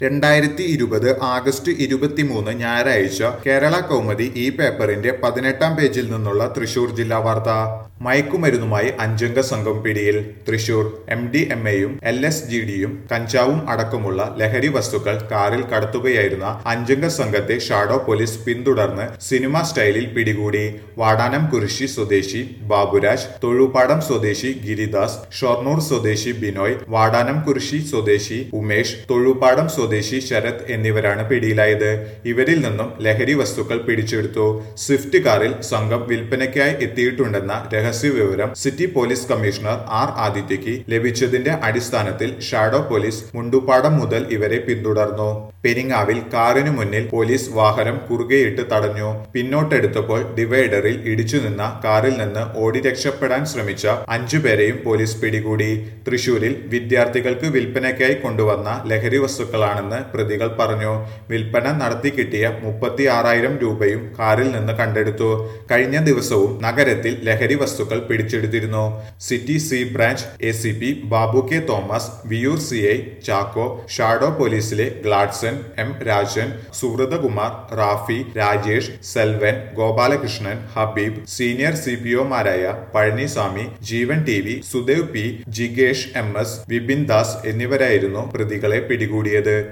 രണ്ടായിരത്തി ഇരുപത് ആഗസ്റ്റ് ഇരുപത്തിമൂന്ന് ഞായറാഴ്ച കേരള കൗമുദി ഈ പേപ്പറിന്റെ പതിനെട്ടാം പേജിൽ നിന്നുള്ള തൃശൂർ ജില്ലാ വാർത്ത മയക്കുമരുന്നുമായി അഞ്ചംഗ സംഘം പിടിയിൽ തൃശൂർ എം ഡി എം എയും എൽ എസ് ജി ഡിയും കഞ്ചാവും അടക്കമുള്ള ലഹരി വസ്തുക്കൾ കാറിൽ കടത്തുകയായിരുന്ന അഞ്ചംഗ സംഘത്തെ ഷാഡോ പോലീസ് പിന്തുടർന്ന് സിനിമ സ്റ്റൈലിൽ പിടികൂടി വാടാനം കുരിശി സ്വദേശി ബാബുരാജ് തൊഴുപാടം സ്വദേശി ഗിരിദാസ് ഷൊർണൂർ സ്വദേശി ബിനോയ് വാടാനം കുരിശി സ്വദേശി ഉമേഷ് തൊഴുപാടം സ്വദേശി ശരത് എന്നിവരാണ് പിടിയിലായത് ഇവരിൽ നിന്നും ലഹരി വസ്തുക്കൾ പിടിച്ചെടുത്തു സ്വിഫ്റ്റ് കാറിൽ സംഘം വിൽപ്പനയ്ക്കായി എത്തിയിട്ടുണ്ടെന്ന രഹസ്യ വിവരം സിറ്റി പോലീസ് കമ്മീഷണർ ആർ ആദിത്യയ്ക്ക് ലഭിച്ചതിന്റെ അടിസ്ഥാനത്തിൽ ഷാഡോ പോലീസ് മുണ്ടുപാടം മുതൽ ഇവരെ പിന്തുടർന്നു പെരിങ്ങാവിൽ കാറിനു മുന്നിൽ പോലീസ് വാഹനം കുറുകെയിട്ട് തടഞ്ഞു പിന്നോട്ടെടുത്തപ്പോൾ ഡിവൈഡറിൽ ഇടിച്ചു നിന്ന കാറിൽ നിന്ന് ഓടി രക്ഷപ്പെടാൻ ശ്രമിച്ച അഞ്ചുപേരെയും പോലീസ് പിടികൂടി തൃശൂരിൽ വിദ്യാർത്ഥികൾക്ക് വിൽപ്പനയ്ക്കായി കൊണ്ടുവന്ന ലഹരി വസ്തുക്കളാണെന്ന് പ്രതികൾ പറഞ്ഞു വിൽപ്പന നടത്തി കിട്ടിയ മുപ്പത്തി ആറായിരം രൂപയും കാറിൽ നിന്ന് കണ്ടെടുത്തു കഴിഞ്ഞ ദിവസവും നഗരത്തിൽ ലഹരി വസ്തുക്കൾ പിടിച്ചെടുത്തിരുന്നു city C branch A C P Babu K Thomas Viyyur C I Chacko shadow പോലീസിലെ Gladson M Rajan Suhruthakumar Rafi Rajesh Selvan Gopalakrishnan Habeeb senior C P ഒമാരായ Palaniswamy Jeevan T V Sudev P ജിഗേഷ് എം എസ് വിപിൻ ദാസ് എന്നിവരായിരുന്നു പ്രതികളെ പിടികൂടിയത്